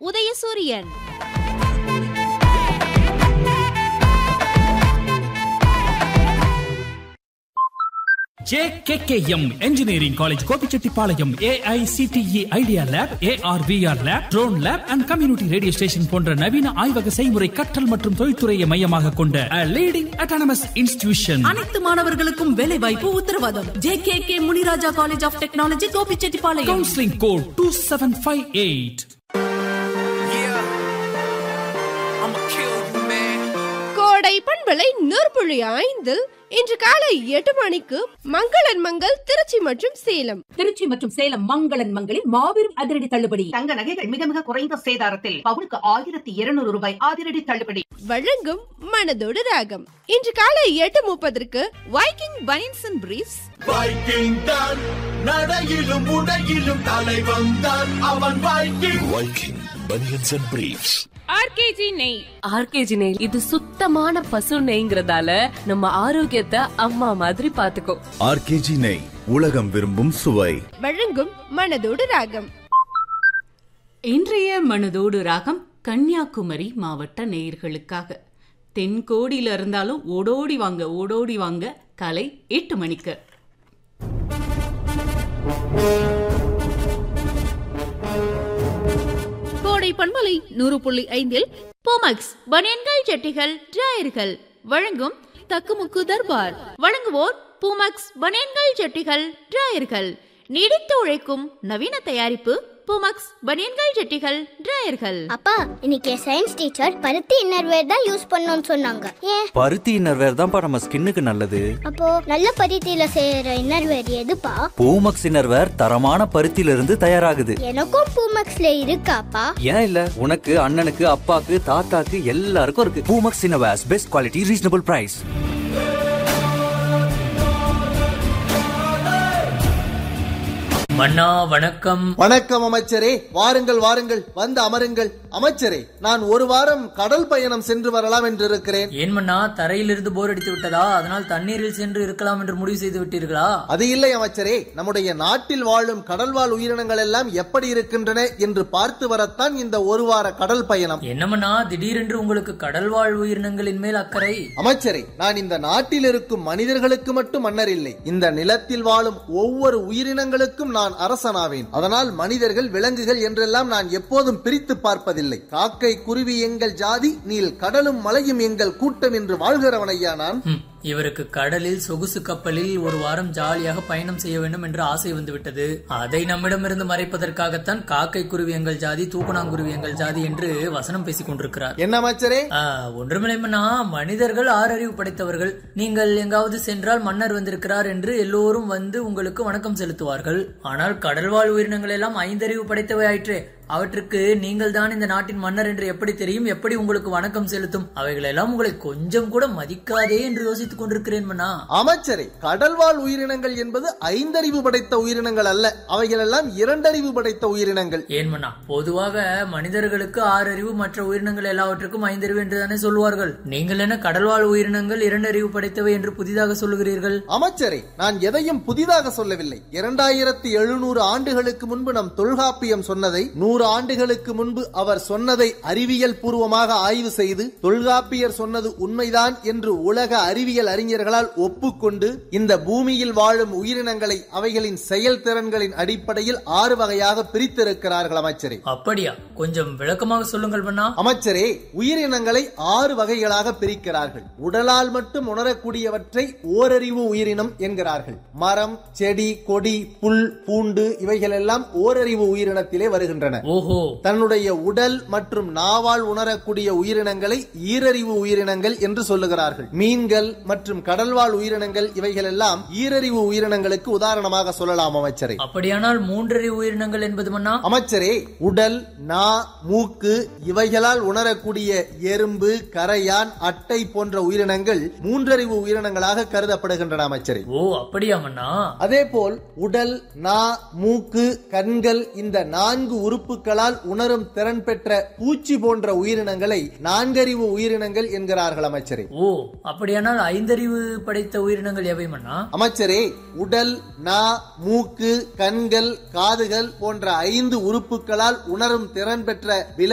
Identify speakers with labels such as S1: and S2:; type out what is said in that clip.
S1: Udhayasuriyan
S2: JKKM engineering college Gobichettipalayam AICTE idea lab ARVR lab drone lab and community radio station போன்ற நவீன ஆய்வக செய்முறை கற்றல் மற்றும் தொழில்துறையை மையமாக கொண்ட லீடிங் அட்டானமஸ் இன்ஸ்டிடியூஷன்
S3: அனைத்து மாணவர்களுக்கும் வேலை வாய்ப்பு உத்தரவாதம் J K K Muniraja college of technology Gobichettipalayam
S2: counselling code two seven five eight
S4: Yeah. I'ma kill you, man.
S5: கோடை பண்பலை நூற்புள்ளி ஐந்தில் இன்று காலை எட்டு மணிக்கு மங்களன் மங்கள் திருச்சி மற்றும் சேலம்
S3: திருச்சி மற்றும் சேலம் மங்களன் மங்களில் மாபெரும் அதிரடி தள்ளுபடி
S6: தங்க நகைகள் மிக மிக குறைந்த சேதாரத்தில் பவுனுக்கு ஆயிரத்தி இருநூறு ரூபாய் அதிரடி தள்ளுபடி
S5: வழங்கும் மனதோடு ராகம் இன்று காலை எட்டு முப்பதற்கு Viking banians and briefs
S7: Viking தான் நடையிலும் உடையிலும் தலை வந்தான் அவன் Viking Viking banians and briefs
S5: RKG நெய்
S8: ஆர்கேஜி நெய் இது சுத்தமான பசு நெய்ங்கிறதால நம்ம ஆரோக்கியத்தை அம்மா மாதிரி பாத்துக்கோ
S9: ஆர்கேஜி நெய் உலகம் விரும்பும் சுவை
S5: வழங்கும் மனதோடு ராகம்
S10: இன்றைய மனதோடு ராகம் கன்னியாகுமரி மாவட்ட நேயர்களுக்காக தென்கோடியில இருந்தாலும் ஓடோடி வாங்க ஓடோடி வாங்க காலை எட்டு மணிக்கு
S1: கோடை பண்பலை நூறு புள்ளி ஐந்தில் போமக்ஸ் பனியன்கள் ஜட்டிகள் டிராயர்கள் வழங்கும் தக்குமுக்கு தர்பார் வழங்குவோர் பூமக்ஸ் பனியன்கள் ஜட்டிகள் டிராயர்கள் நீடித்து உழைக்கும் நவீன தயாரிப்பு பூமக்ஸ் பனியன்கள் ஜட்டிகள் டிராயர்கள்
S11: அப்பா இன்னைக்கு சயின்ஸ் டீச்சர் பருத்தி இன்னர்வேர் தான் யூஸ் பண்ணணும்னு சொன்னாங்க ஏன்
S12: பருத்தி இன்னர்வேர் தான்ப்பா நம்ம ஸ்கின்னுக்கு நல்லது
S11: அப்போ நல்ல பருத்தியில செய்யற இன்னர்வேர் எதுப்பா
S12: பூமக்ஸ் இன்னர்வேர் தரமான பருத்தியில இருந்து தயாராகுது
S11: எனக்கும் பூமக்ஸ்ல இருக்காப்பா
S12: ஏன் இல்ல உனக்கு அண்ணனுக்கு அப்பாக்கு தாத்தாக்கு எல்லாருக்கும் இருக்கு Poomex innerwears best quality reasonable price
S13: மன்னா வணக்கம்
S14: வணக்கம் அமைச்சரே வாருங்கள் வாருங்கள் வந்து அமருங்கள் அமைச்சரே நான் ஒரு வாரம் கடல் பயணம் சென்று வரலாம் என்று இருக்கிறேன்
S13: ஏன் மன்னா தரையிலிருந்து போர் அடித்து விட்டதா அதனால் தண்ணீரில் சென்று இருக்கலாம் என்று முடிவு செய்து விட்டீர்களா
S14: அது இல்லை அமைச்சரே நம்முடைய நாட்டில் வாழும் கடல்வாழ் உயிரினங்கள் எல்லாம் எப்படி இருக்கின்றன என்று பார்த்து வரத்தான் இந்த ஒரு வார கடல் பயணம்
S13: என்னமண்ணா திடீரென்று உங்களுக்கு கடல்வாழ் உயிரினங்களின் மேல் அக்கறை
S14: அமைச்சரே நான் இந்த நாட்டில் இருக்கும் மனிதர்களுக்கு மட்டும் மன்னர் இல்லை இந்த நிலத்தில் வாழும் ஒவ்வொரு உயிரினங்களுக்கும் நான் அரசனாவேன் அதனால் மனிதர்கள் விலங்குகள் என்றெல்லாம் நான் எப்போதும் பிரித்து பார்ப்பதில்லை காக்கை குருவி எங்கள் ஜாதி நீல் கடலும் மலையும் எங்கள் கூட்டம் என்று வாழ்கிறவன் ஐயா நான்
S13: ம், இவருக்கு கடலில் சொகுசு கப்பலில் ஒரு வாரம் ஜாலியாக பயணம் செய்ய வேண்டும் என்று ஆசை வந்துவிட்டது அதை நம்மிடமிருந்து மறைப்பதற்காகத்தான் காக்கை குருவி எங்கள் ஜாதி தூக்கணாங்குருவி எங்கள் ஜாதி என்று வசனம் பேசிக் கொண்டிருக்கிறார்
S14: என்ன அமைச்சரே
S13: ஆ, ஒன்றுமில்லைமண்ணா மனிதர்கள் ஆறறிவு படைத்தவர்கள் நீங்கள் எங்காவது சென்றால் மன்னர் வந்திருக்கிறார் என்று எல்லோரும் வந்து உங்களுக்கு வணக்கம் செலுத்துவார்கள் ஆனால் கடல்வாழ் உயிரினங்கள் எல்லாம் ஐந்தறிவு படைத்தவை ஆயிற்றே அவற்றுக்கு நீங்கள் தான் இந்த நாட்டின் மன்னர் என்று எப்படி தெரியும் எப்படி உங்களுக்கு வணக்கம் செலுத்தும் அவைகளெல்லாம் உங்களை கொஞ்சம் கூட மதிக்காதே என்று யோசித்துக் கொண்டிருக்கிறேன் மன்னா
S14: அமைச்சரே கடல்வாழ் உயிரினங்கள் என்பது ஐந்தறிவு படைத்த உயிரினங்கள் அல்ல அவைகள் எல்லாம் இரண்டறிவு படைத்த உயிரினங்கள்
S13: ஏன் மன்னா பொதுவாக மனிதர்களுக்கு ஆறறிவு மற்ற உயிரினங்கள் எல்லாவற்றுக்கும் ஐந்தறிவு என்று தானே சொல்வார்கள் நீங்கள் என்ன கடல்வாழ் உயிரினங்கள் இரண்டறிவு படைத்தவை என்று புதிதாக சொல்லுகிறீர்கள்
S14: அமைச்சரே நான் எதையும் புதிதாக சொல்லவில்லை இரண்டாயிரத்தி எழுநூறு ஆண்டுகளுக்கு முன்பு நம் தொல்காப்பியம் சொன்னதை நூறு ஆண்டுகளுக்கு முன்பு அவர் சொன்னதை அறிவியல் பூர்வமாக ஆய்வு செய்து தொல்காப்பியர் சொன்னது உண்மைதான் என்று உலக அறிவியல் அறிஞர்களால் ஒப்புக்கொண்டு இந்த பூமியில் வாழும் உயிரினங்களை அவைகளின் செயல்திறன்களின் அடிப்படையில் ஆறு வகையாக பிரித்திருக்கிறார்கள் அமைச்சரே
S13: அப்படியா கொஞ்சம் விளக்கமாக சொல்லுங்கள் மன்னா
S14: அமைச்சரே உயிரினங்களை ஆறு வகைகளாக பிரிக்கிறார்கள் உடலால் மட்டும் உணரக்கூடியவற்றை ஓரறிவு உயிரினம் என்கிறார்கள் மரம் செடி கொடி புல் பூண்டு இவைகள் எல்லாம் ஓரறிவு உயிரினத்திலே வருகின்றன
S13: ஓஹோ
S14: தன்னுடைய உடல் மற்றும் நாவால் உணரக்கூடிய உயிரினங்களை ஈரறிவு உயிரினங்கள் என்று சொல்லுகிறார்கள் மீன்கள் மற்றும் கடல்வாழ் உயிரினங்கள் இவைகள் எல்லாம் ஈரறிவு உயிரினங்களுக்கு உதாரணமாக சொல்லலாம் அமைச்சரே
S13: அப்படியானால் மூன்றறிவு உயிரினங்கள் என்பது மன்னா
S14: அமைச்சரே உடல் நா மூக்கு இவைகளால் உணரக்கூடிய எறும்பு கரையான் அட்டை போன்ற உயிரினங்கள் மூன்றறிவு உயிரினங்களாக கருதப்படுகின்றன அமைச்சரே
S13: ஓ அப்படியா மன்னா
S14: அதே போல் உடல் நா மூக்கு கண்கள் இந்த நான்கு உறுப்புகளால் உணரும் திறன் பெற்ற பூச்சி போன்ற உயிரினங்களை நான்கறிவு உயிரினங்கள் என்கிறார்கள் அமைச்சரே
S13: ஓ அப்படியானால் ஐந்தறிவு படைத்த உயிரினங்கள் எவை மன்னா
S14: அமைச்சரே உடல் நா மூக்கு கண்கள் காதுகள் போன்ற ஐந்து உறுப்புகளால் உணரும் திறன் பெற்ற விலங்கு